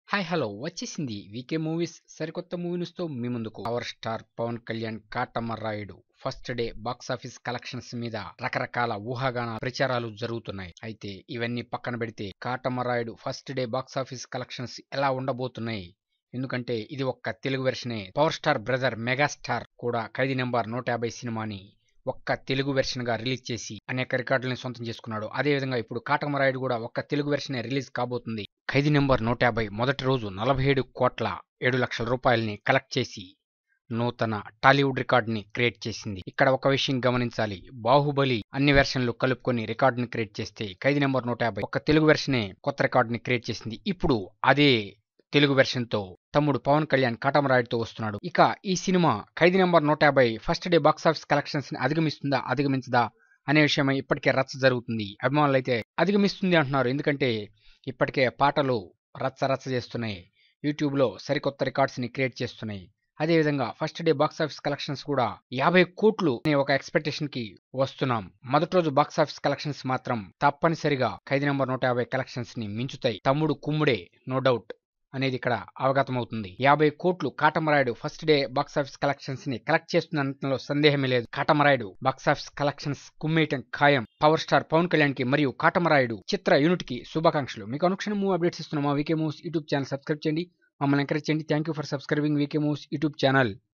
hi hello వచ్చేసింది వీకే movies సరికొత్త movie న్యూస్తో మీ ముందుకు power star Pawan Kalyan Katamarayudu first day box office collections మీద రకరకాల ఊహాగాన ప్రచారాలు జరుగుతున్నాయి అయితే ఇవన్నీ పక్కన పెడితే Katamarayudu first day box office collections ఎలా ఉండబోతున్నాయి ఎందుకంటే ఇది ఒక్క తెలుగు వెర్షనే పవర్ స్టార్ బ్రదర్ మెగాస్టార్ కూడా ఖైదీ నెంబర్ నూట యాభై సినిమాని ఒక్క తెలుగు వెర్షన్ గా రిలీజ్ చేసి అనేక రికార్డులను సొంతం చేసుకున్నాడు అదేవిధంగా ఇప్పుడు కాటమరాయుడు కూడా ఒక్క తెలుగు వెర్షనే రిలీజ్ కాబోతుంది ఖైదీ నెంబర్ నూట యాభై మొదటి రోజు నలభై ఏడు కోట్ల ఏడు లక్షల రూపాయలని కలెక్ట్ చేసి నూతన టాలీవుడ్ రికార్డుని క్రియేట్ చేసింది ఇక్కడ ఒక విషయం గమనించాలి బాహుబలి అన్ని వెర్షన్లు కలుపుకొని రికార్డుని క్రియేట్ చేస్తే ఖైదీ నెంబర్ నూట యాభై ఒక తెలుగు వెర్షనే కొత్త రికార్డుని క్రియేట్ చేసింది ఇప్పుడు అదే తెలుగు వెర్షన్ తో తమ్ముడు పవన్ కళ్యాణ్ కాటమరాయుడుతో వస్తున్నాడు ఇక ఈ సినిమా ఖైదీ నెంబర్ నూట యాభై first day box office collections ని అధిగమిస్తుందా అధిగమించదా అనే విషయమై ఇప్పటికే రచ్చ జరుగుతుంది అభిమానులు అయితే అధిగమిస్తుంది అంటున్నారు ఎందుకంటే ఇప్పటికే పాటలు రచ్చ రచ్చ చేస్తున్నాయి యూట్యూబ్లో సరికొత్త రికార్డ్స్ ని క్రియేట్ చేస్తున్నాయి అదేవిధంగా first day box office collections కూడా యాభై కోట్లు అనే ఒక ఎక్స్పెక్టేషన్ కి వస్తున్నాం మొదటి రోజు బాక్స్ ఆఫీస్ కలెక్షన్స్ మాత్రం తప్పనిసరిగా ఖైదీ నెంబర్ నూట యాభై కలెక్షన్స్ ని మించుతాయి తమ్ముడు కుమ్ముడే నో డౌట్ అనేది ఇక్కడ అవగతమవుతుంది యాభై కోట్లు Katamarayudu first day box office collections ని కలెక్ట్ చేస్తున్నంతలో సందేహమే లేదు కాటమరాయుడు బాక్స్ ఆఫీస్ కలెక్షన్స్ కుమ్మేయటం ఖాయం పవర్ స్టార్ పవన్ కళ్యాణ్ కి మరియు కాటమరాయుడు చిత్ర యూనిట్ కి శుభాకాంక్షలు మీకు అనుక్షణం మూవ్ అప్డేట్స్ ఇస్తున్న మా VK moves YouTube channel subscribe చేయండి మమ్మల్ని ఎంకరేజ్ చేయండి thank you for subscribing VK moves YouTube channel